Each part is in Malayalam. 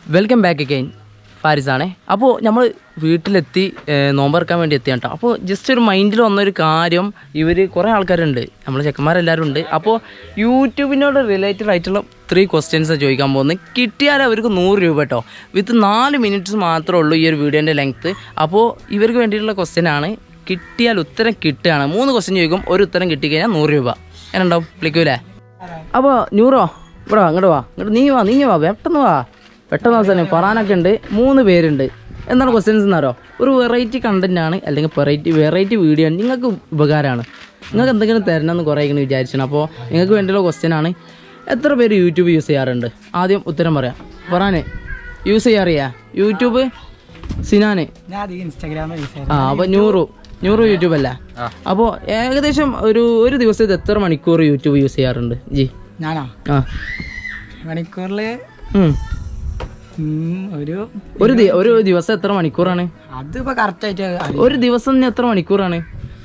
വെൽക്കം ബാക്ക് അഗൈൻ ഫാരിസാണേ അപ്പോൾ നമ്മൾ വീട്ടിലെത്തി ഏഹ്, നോമ്പറക്കാൻ വേണ്ടി എത്തിയാണ് കേട്ടോ അപ്പോൾ ജസ്റ്റ് ഒരു മൈൻഡിൽ വന്നൊരു കാര്യം ഇവർ കുറേ ആൾക്കാരുണ്ട് നമ്മൾ ചെക്കന്മാരെല്ലാവരും ഉണ്ട് അപ്പോൾ യൂട്യൂബിനോട് റിലേറ്റഡ് ആയിട്ടുള്ള ത്രീ ക്വസ്റ്റ്യൻസ് ചോദിക്കാൻ പോകുന്നത് കിട്ടിയാൽ അവർക്ക് നൂറ് രൂപ കേട്ടോ വിത്ത് നാല് മിനിറ്റ്സ് മാത്രമേ ഉള്ളൂ ഈ ഒരു വീഡിയോൻ്റെ ലെങ്ത്ത് അപ്പോൾ ഇവർക്ക് വേണ്ടിയിട്ടുള്ള ക്വസ്റ്റ്യൻ ആണ് കിട്ടിയാൽ ഉത്തരം കിട്ടുകയാണ് മൂന്ന് ക്വസ്റ്റ്യൻ ചോദിക്കും ഒരു ഉത്തരം കിട്ടിക്കഴിഞ്ഞാൽ നൂറ് രൂപ എന്നുണ്ടാവും വിളിക്കൂലേ അപ്പോൾ നൂറോ ഇവിടെ വാ ഇങ്ങോട്ട് വാ ഇങ്ങോട്ട് നീ വാ നീ വാ പെട്ടെന്ന് വാ പെട്ടെന്ന് അവസാനം ഫറാനൊക്കെ ഉണ്ട് മൂന്ന് പേരുണ്ട് എന്താണ് ക്വസ്റ്റ്യൻസ് എന്നറിയോ ഒരു വെറൈറ്റി കണ്ടന്റ് ആണ് അല്ലെങ്കിൽ വെറൈറ്റി വെറൈറ്റി വീഡിയോ ആണ് നിങ്ങൾക്ക് ഉപകാരമാണ് നിങ്ങൾക്ക് എന്തെങ്കിലും തരണമെന്ന് കുറേ ഇങ്ങനെ വിചാരിച്ചാണ് അപ്പോൾ നിങ്ങൾക്ക് വേണ്ടിയുള്ള ക്വസ്റ്റ്യൻ ആണ് എത്ര പേര് യൂട്യൂബ് യൂസ് ചെയ്യാറുണ്ട് ആദ്യം ഉത്തരം പറയാം ഫറാന് യൂസ് ചെയ്യാറിയാ യൂട്യൂബ് സിനാന് ഞാൻ അധികം ഇൻസ്റ്റാഗ്രാം യൂസ് ചെയ്യാറ് ആ അപ്പോൾ നൂറു നൂറ് യൂട്യൂബ് അല്ല അപ്പോൾ ഏകദേശം ഒരു ഒരു ദിവസത്തെ എത്ര മണിക്കൂർ യൂട്യൂബ് യൂസ് ചെയ്യാറുണ്ട് ജി ഞാനാ ആ മണിക്കൂറില് ഉം. ഉം, ഒരു ഒരു ദി- ഒരു ദിവസം എത്ര മണിക്കൂറാണ് അതിപ്പോ കറക്റ്റ് ആയിട്ട് അറിയാം. ഒരു ദിവസം തന്നെ എത്ര മണിക്കൂറാണ്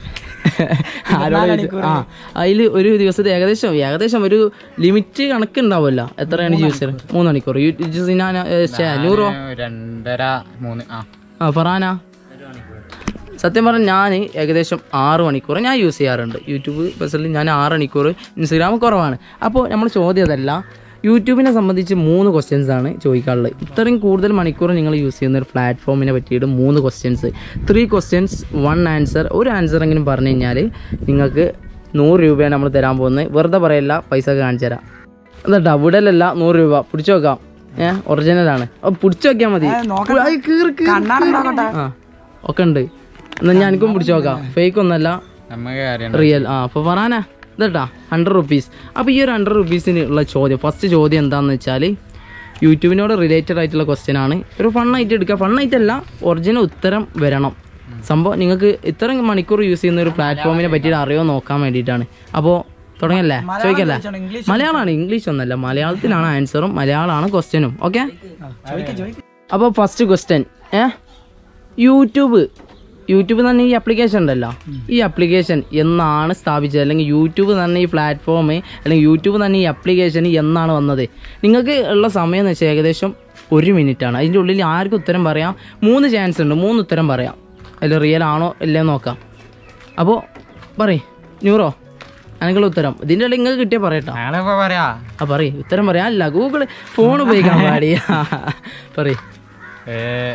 ആരോട് ചോദിച്ചു? ആ അതിൽ ഒരു ദിവസത്തെ ഏകദേശം ഏകദേശം ഒരു ലിമിറ്റ് കണക്കുണ്ടാവുമല്ലോ എത്രയാണ് യൂസ് ചെയ്യുന്നത് മൂന്ന് മണിക്കൂർ യു- യു- സിനാന, ഏ, ശ്ശെ, നൂറോ രണ്ടര മൂന്ന് ആ ആ ഫറാന സത്യം പറഞ്ഞാൽ ഞാൻ ഏകദേശം ആറ് മണിക്കൂർ ഞാൻ യൂസ് ചെയ്യാറുണ്ട് യൂട്യൂബ് പേഴ്സണലി ഞാൻ ആറ് മണിക്കൂർ ഇൻസ്റ്റഗ്രാം കുറവാണ് അപ്പോൾ നമ്മൾ ചോദ്യം അതല്ല യൂട്യൂബിനെ സംബന്ധിച്ച് മൂന്ന് ക്വസ്റ്റ്യൻസ് ആണ് ചോദിക്കാനുള്ളത് ഇത്രയും കൂടുതൽ മണിക്കൂർ നിങ്ങൾ യൂസ് ചെയ്യുന്ന ഒരു പ്ലാറ്റ്ഫോമിനെ പറ്റിയിട്ട് മൂന്ന് questions three questions one answer ഒരു ആൻസർ എങ്കിലും പറഞ്ഞു കഴിഞ്ഞാൽ നിങ്ങൾക്ക് നൂറ് രൂപയാണ് നമ്മൾ തരാൻ പോകുന്നത് വെറുതെ പറയല്ല പൈസ ഒക്കെ കാണിച്ചു തരാം എന്താ ഡബിളല്ല നൂറ് രൂപ പിടിച്ചു നോക്കാം ഏഹ് ഒറിജിനലാണ് അപ്പോൾ പിടിച്ചു നോക്കിയാൽ മതി നോക്കട്ടെ. അത് കീറി കീറി കണ്ണാടുണ്ടാക്കട്ടെ ആ ഒക്കെ ഉണ്ട് എന്നാ ഞാൻ എനിക്കും പിടിച്ചു നോക്കാം ഫേക്ക് ഒന്നല്ല നമുക്ക് അറിയണ്ട റിയൽ ആ അപ്പോൾ പറയാനാ ഇതട്ടാ ഹൺഡ്രഡ് റുപ്പീസ് അപ്പോൾ ഈ ഒരു ഹൺഡ്രഡ് റുപ്പീസിന് ഉള്ള ചോദ്യം ഫസ്റ്റ് ചോദ്യം എന്താണെന്ന് വെച്ചാൽ യൂട്യൂബിനോട് റിലേറ്റഡ് ആയിട്ടുള്ള ക്വസ്റ്റ്യൻ ആണ് ഒരു ഫണ്ണായിട്ട് എടുക്കുക ഫണ്ണായിട്ട് അല്ല ഒറിജിനൽ ഉത്തരം വരണം സംഭവം നിങ്ങൾക്ക് ഇത്രയും മണിക്കൂർ യൂസ് ചെയ്യുന്ന ഒരു പ്ലാറ്റ്ഫോമിനെ പറ്റിയിട്ട് അറിയോ നോക്കാൻ വേണ്ടിയിട്ടാണ് അപ്പോൾ തുടങ്ങല്ലേ ചോദിക്കല്ലേ ഇംഗ്ലീഷ് മലയാളമാണ് ഇംഗ്ലീഷ് ഒന്നല്ല മലയാളത്തിലാണ് ആൻസറും മലയാളമാണ് ക്വസ്റ്റ്യനും ഓക്കെ ചോദിക്കാം ചോദിക്കാം അപ്പോൾ ഫസ്റ്റ് ക്വസ്റ്റ്യൻ ഏ യൂട്യൂബ് യൂട്യൂബ് തന്നെ ഈ ആപ്ലിക്കേഷൻ ഉണ്ടല്ലോ ഈ ആപ്ലിക്കേഷൻ എന്നാണ് സ്ഥാപിച്ചത് അല്ലെങ്കിൽ യൂട്യൂബ് തന്നെ ഈ പ്ലാറ്റ്ഫോം അല്ലെങ്കിൽ യൂട്യൂബ് തന്നെ ഈ ആപ്ലിക്കേഷൻ എന്നാണ് വന്നത് നിങ്ങൾക്ക് ഉള്ള സമയം എന്ന് വെച്ചാൽ ഏകദേശം ഒരു മിനിറ്റ് ആണ് അതിൻ്റെ ഉള്ളിൽ ആർക്കും ഉത്തരം പറയാം മൂന്ന് ചാൻസ് ഉണ്ട് മൂന്ന് ഉത്തരം പറയാം അതിൽ റിയൽ ആണോ ഇല്ലയോ നോക്കാം അപ്പോൾ പറയ് നൂറോ അതിനുള്ള ഉത്തരം ഇതിൻ്റെ ഇടയിൽ നിങ്ങൾക്ക് കിട്ടിയാൽ പറയട്ടോ ഞങ്ങളിപ്പോ പറയാ ആ പറയ് ഉത്തരം പറയാം അല്ല ഗൂഗിൾ ഫോൺ ഉപയോഗിക്കാൻ പാടി പറയ് ഏ,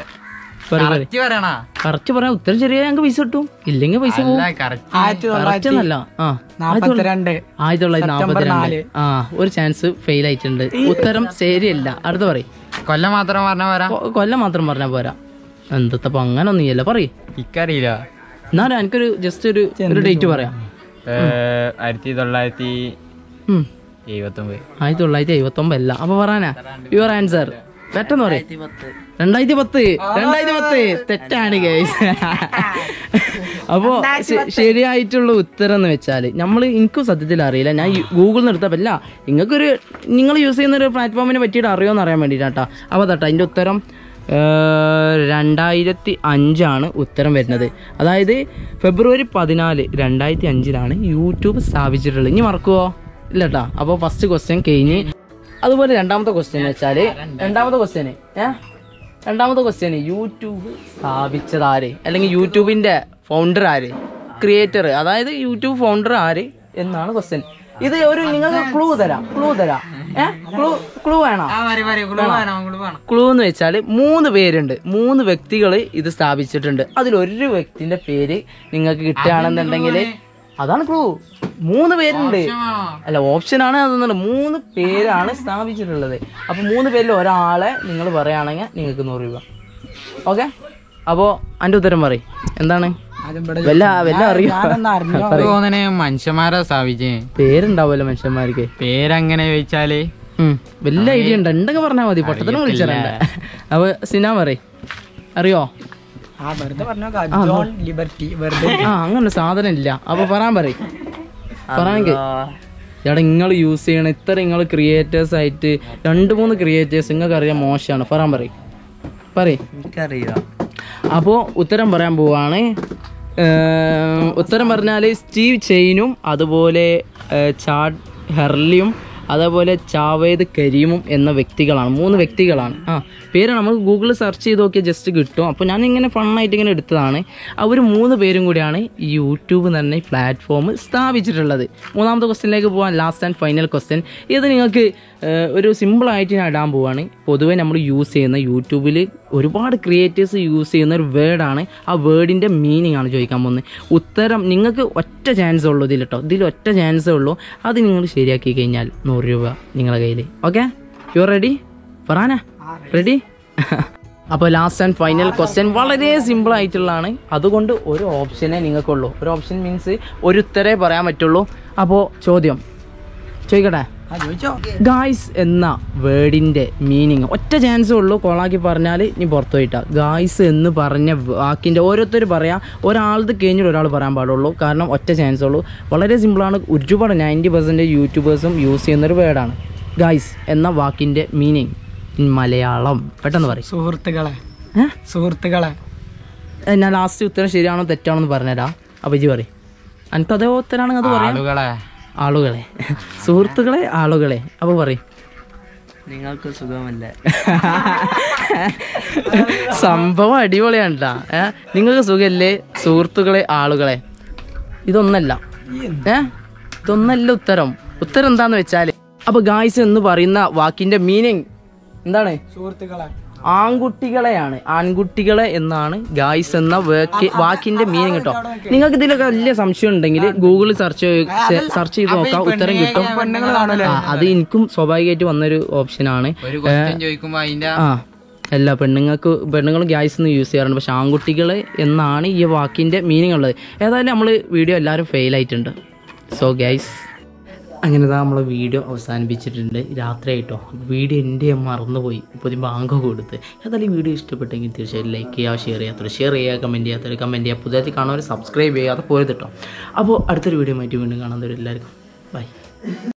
പറയ് പറയ് correct പറയണ കറക്റ്റ് പറയാം ഉത്തരം ശരിയാ ഞങ്ങൾക്ക് പൈസ കിട്ടും ഇല്ലെങ്കിൽ പൈസ പോകും അല്ല കറക്റ്റ് ആയിരത്തി കറക്റ്റ് തൊള്ളായിരത്തി എന്നല്ല ആ നാപ്പത്തിരണ്ട് ആയിരത്തി തൊള്ളായിരത്തി സെപ്റ്റംബർ നാൽപ്പത്തിരണ്ട് ആ ഒരു ചാൻസ് ഫെയിൽ ആയിട്ടുണ്ട് ഉത്തരം ശരിയല്ല അടുത്ത പറയും കൊല്ലം മാത്രം പറഞ്ഞ പോരാ കൊല്ലം മാത്രം പറഞ്ഞാൽ പോരാ എന്തത്തപ്പോ അങ്ങനെ ഒന്നുമില്ല പറയ് ഇക്കറിയില്ല എന്നാലും എനിക്കൊരു ജസ്റ്റ് ഒരു ഒരു ഡേറ്റ് പറയാം ഏ, ആയിരത്തി തൊള്ളായിരത്തി ഉം. എഴുപത്തി ഒമ്പത് ആയിരത്തി തൊള്ളായിരത്തി എഴുപത്തി ഒമ്പത് അല്ല അപ്പൊ പറയാനാ യുവർ ആൻസർ പെട്ടെന്ന് പറയും രണ്ടായിരത്തി പത്ത് രണ്ടായിരത്തി പത്ത് തെറ്റാണ് ഗൈസ് അപ്പോ ശ- ശരിയായിട്ടുള്ള ഉത്തരം എന്ന് വെച്ചാല് നമ്മൾ എനിക്കും സത്യത്തിൽ അറിയില്ല ഞാൻ ഗൂഗിളിൽ നിന്ന് എടുത്തപ്പല്ല നിങ്ങൾക്കൊരു നിങ്ങൾ യൂസ് ചെയ്യുന്ന ഒരു പ്ലാറ്റ്ഫോമിനെ പറ്റിയിട്ട് അറിയുമെന്ന് അറിയാൻ വേണ്ടിയിട്ടാ അപ്പൊ തട്ടാ അതിന്റെ ഉത്തരം ഏർ, രണ്ടായിരത്തി അഞ്ചാണ് ഉത്തരം വരുന്നത് അതായത് ഫെബ്രുവരി പതിനാല് രണ്ടായിരത്തി അഞ്ചിലാണ് യൂട്യൂബ് സ്ഥാപിച്ചിട്ടുള്ളത് ഇനി മറക്കുവോ ഇല്ല കേട്ടാ അപ്പോൾ ഫസ്റ്റ് ക്വസ്റ്റ്യൻ കഴിഞ്ഞ് അതുപോലെ രണ്ടാമത്തെ ക്വസ്റ്റ്യൻ വെച്ചാൽ രണ്ടാമത്തെ ക്വസ്റ്റ്യന് ഏ രണ്ടാമത്തെ ക്വസ്റ്റ്യന് യൂട്യൂബ് സ്ഥാപിച്ചത് ആര് അല്ലെങ്കിൽ യൂട്യൂബിന്റെ ഫൗണ്ടർ ആര് ക്രിയേറ്റർ അതായത് യൂട്യൂബ് ഫൗണ്ടർ ആര് എന്നാണ് ക്വസ്റ്റ്യൻ ഇത് ഒരു നിങ്ങൾക്ക് ക്ലൂ തരാം ക്ലൂ തരാം ഏ ക്ലൂ ക്ലൂ വേണോ ക്ലൂ എന്ന് വെച്ചാൽ മൂന്ന് പേരുണ്ട് മൂന്ന് വ്യക്തികൾ ഇത് സ്ഥാപിച്ചിട്ടുണ്ട് അതിൽ ഒരു വ്യക്തിന്റെ പേര് നിങ്ങൾക്ക് കിട്ടുകയാണെന്നുണ്ടെങ്കിൽ അതാണ് ക്ലൂ മൂന്ന് പേരുണ്ട് അല്ല ഓപ്ഷൻ ആണ് അതൊന്നുമല്ല മൂന്ന് പേരാണ് സ്ഥാപിച്ചിട്ടുള്ളത് അപ്പൊ മൂന്ന് പേരിൽ ഒരാളെ നിങ്ങൾ പറയുകയാണെങ്കിൽ നിങ്ങൾക്ക് നൂറ് രൂപ ഓക്കെ അപ്പോ അതിന്റെ ഉത്തരം പറയും എന്താണ് ആദ്യം ഇവിടെ വല്ല വല്ല അറിയോ ഞാനൊന്ന് അറിഞ്ഞോ തോന്നണേ മനുഷ്യന്മാരെ സ്ഥാപിച്ചേ പേരുണ്ടാവുമല്ലോ മനുഷ്യന്മാർക്ക് പേരെങ്ങനെ ചോദിച്ചാല് ഉം. വല്ല ഐഡിയ ഉണ്ട് ഉണ്ടെങ്കിൽ പറഞ്ഞാൽ മതി പൊട്ടത്തിനും വിളിച്ചിട്ടുണ്ട് അപ്പൊ സിനാ പറയും അറിയോ ആ വെറുതെ പറഞ്ഞോ ജോൺ ലിബർട്ടി വെറുതെ ആ അങ്ങനെ സാധനം ഇല്ല അപ്പൊ പറയാൻ പറയും പറയാമെങ്കിൽ എടാ നിങ്ങൾ യൂസ് ചെയ്യണ ഇത്ര നിങ്ങൾ ക്രിയേറ്റേഴ്സ് ആയിട്ട് രണ്ട് മൂന്ന് ക്രിയേറ്റേഴ്സ് നിങ്ങൾക്ക് അറിയാൻ മോശമാണ് പറയാൻ പറയും പറയും എനിക്കറിയാം അപ്പോൾ ഉത്തരം പറയാൻ പോവാണ് ഏം, ഉത്തരം പറഞ്ഞാൽ സ്റ്റീവ് ചെയിനും അതുപോലെ ഏ, ചാഡ് ഹെർലിയും അതേപോലെ ചാവേദ് കരീമും എന്ന വ്യക്തികളാണ് മൂന്ന് വ്യക്തികളാണ് ആ പേര് നമുക്ക് ഗൂഗിളിൽ സെർച്ച് ചെയ്ത് നോക്കിയാൽ ജസ്റ്റ് കിട്ടും അപ്പോൾ ഞാൻ ഇങ്ങനെ ഫണ്ണായിട്ട് ഇങ്ങനെ എടുത്തതാണ് അവർ മൂന്ന് പേരും കൂടിയാണ് ഈ യൂട്യൂബ് എന്ന് പറഞ്ഞ പ്ലാറ്റ്ഫോം സ്ഥാപിച്ചിട്ടുള്ളത് മൂന്നാമത്തെ ക്വസ്റ്റ്യനിലേക്ക് പോകാൻ ലാസ്റ്റ് ആൻഡ് ഫൈനൽ ക്വസ്റ്റ്യൻ ഇത് നിങ്ങൾക്ക് ഏഹ്, ഒരു സിമ്പിളായിട്ട് ഞാൻ ഇടാൻ പോവാണ് പൊതുവെ നമ്മൾ യൂസ് ചെയ്യുന്ന യൂട്യൂബിൽ ഒരുപാട് ക്രിയേറ്റേഴ്സ് യൂസ് ചെയ്യുന്ന ഒരു വേർഡാണ് ആ വേർഡിൻ്റെ മീനിങ് ആണ് ചോദിക്കാൻ പോകുന്നത് ഉത്തരം നിങ്ങൾക്ക് ഒറ്റ ചാൻസേ ഉള്ളൂ ഇതിൽ കേട്ടോ ഇതിൽ ഒറ്റ ചാൻസേ ഉള്ളൂ അത് നിങ്ങൾ ശരിയാക്കി കഴിഞ്ഞാൽ നൂറ് രൂപ നിങ്ങളുടെ കയ്യിൽ ഓക്കെ യു റെഡി പറയാനാ റെഡി അപ്പോൾ ലാസ്റ്റ് ആൻഡ് ഫൈനൽ ക്വസ്റ്റ്യൻ വളരെ സിമ്പിൾ ആയിട്ടുള്ളതാണ് അതുകൊണ്ട് ഒരു ഓപ്ഷനേ നിങ്ങൾക്കുള്ളൂ ഒരു ഓപ്ഷൻ മീൻസ് ഒരു ഉത്തരേ പറയാൻ പറ്റുള്ളൂ അപ്പോൾ ചോദ്യം ചോദിക്കട്ടെ ആ ചോദിച്ചോ ഗായ്സ് എന്ന വേർഡിൻ്റെ മീനിങ് ഒറ്റ ചാൻസേ ഉള്ളൂ കോളാക്കി പറഞ്ഞാൽ നീ പുറത്തു പോയിട്ടാ ഗായ്സ് എന്ന് പറഞ്ഞ വാക്കിൻ്റെ ഓരോരുത്തർ പറയാം ഒരാളത് കഴിഞ്ഞിട്ട് ഒരാൾ പറയാൻ പാടുള്ളൂ കാരണം ഒറ്റ ചാൻസേ ഉള്ളൂ വളരെ സിമ്പിളാണ് ഒരുപാട് നയൻറ്റി പെർസെൻറ്റേജ് യൂട്യൂബേഴ്സും യൂസ് ചെയ്യുന്നൊരു വേർഡാണ് ഗായ്സ് എന്ന വാക്കിൻ്റെ മീനിങ് ഇൻ മലയാളം പെട്ടെന്ന് പറയും സുഹൃത്തുക്കളെ ഏഹ് സുഹൃത്തുക്കളെ ഞാൻ ലാസ്റ്റ് ഉത്തരം ശരിയാണോ തെറ്റാണോ എന്ന് പറഞ്ഞുതരാം അപ്പോൾ ഇജി പറയും എനിക്ക് അതേ ഉത്തരാണെങ്കിൽ അത് പറയാം ആളുകളെ ആളുകളെ സുഹൃത്തുക്കളെ ആളുകളെ അപ്പോൾ പറയും നിങ്ങൾക്ക് സുഖമല്ലേ സംഭവം അടിപൊളിയാണ് ട്ടാ. ഏ നിങ്ങൾക്ക് സുഖല്ലേ സുഹൃത്തുക്കളെ ആളുകളെ ഇതൊന്നല്ല ഏ ഇതൊന്നല്ല ഉത്തരം ഉത്തരം എന്താന്ന് വെച്ചാല് അപ്പൊ ഗായ്സ് എന്ന് പറയുന്ന വാക്കിന്റെ മീനിങ് എന്താണ് സുഹൃത്തുക്കളെ ആൺകുട്ടികളെയാണ് ആൺകുട്ടികളെ എന്നാണ് ഗായ്സ് എന്ന വാക്ക് വാക്കിന്റെ മീനിങ് കേട്ടോ നിങ്ങൾക്ക് ഇതിലൊക്കെ വലിയ സംശയം ഉണ്ടെങ്കിൽ ഗൂഗിളിൽ സെർച്ച് സെർച്ച് ചെയ്ത് നോക്കാം ഉത്തരം കിട്ടും ആ, അത് എനിക്കും സ്വാഭാവികമായിട്ട് വന്നൊരു ഓപ്ഷനാണ് ഒരു ക്വസ്റ്റ്യൻ ചോദിക്കുമ്പോ അതിന്റെ ആ അല്ല പെണ്ണുങ്ങൾക്ക് പെണ്ണുങ്ങൾ ഗ്യാസ് ഒന്നും യൂസ് ചെയ്യാറുണ്ട് പക്ഷെ ആൺകുട്ടികൾ എന്നാണ് ഈ വാക്കിൻ്റെ മീനിങ് ഉള്ളത് ഏതായാലും നമ്മൾ വീഡിയോ എല്ലാവരും ഫെയിൽ ആയിട്ടുണ്ട് സോ ഗ്യാസ് അങ്ങനെ ഇതാ നമ്മൾ വീഡിയോ അവസാനിപ്പിച്ചിട്ടുണ്ട് രാത്രി ആയിട്ടോ വീഡിയോ എൻ്റെ മറന്നുപോയി ഇപ്പോൾ ഒരു ബാങ്ക് കൊടുത്ത് ഏതായാലും വീഡിയോ ഇഷ്ടപ്പെട്ടെങ്കിൽ തീർച്ചയായും ലൈക്ക് ചെയ്യുക ഷെയർ ചെയ്യാത്തവർ ഷെയർ ചെയ്യുക കമൻറ്റ് ചെയ്യാത്തവർ കമൻറ്റ് ചെയ്യുക പുതിയതായിട്ട് കാണുന്നവർ സബ്സ്ക്രൈബ് ചെയ്യാതെ പോയത് കേട്ടോ അപ്പോൾ അടുത്തൊരു വീഡിയോ ആയിട്ട് വീണ്ടും കാണാൻ എല്ലാവർക്കും ബൈ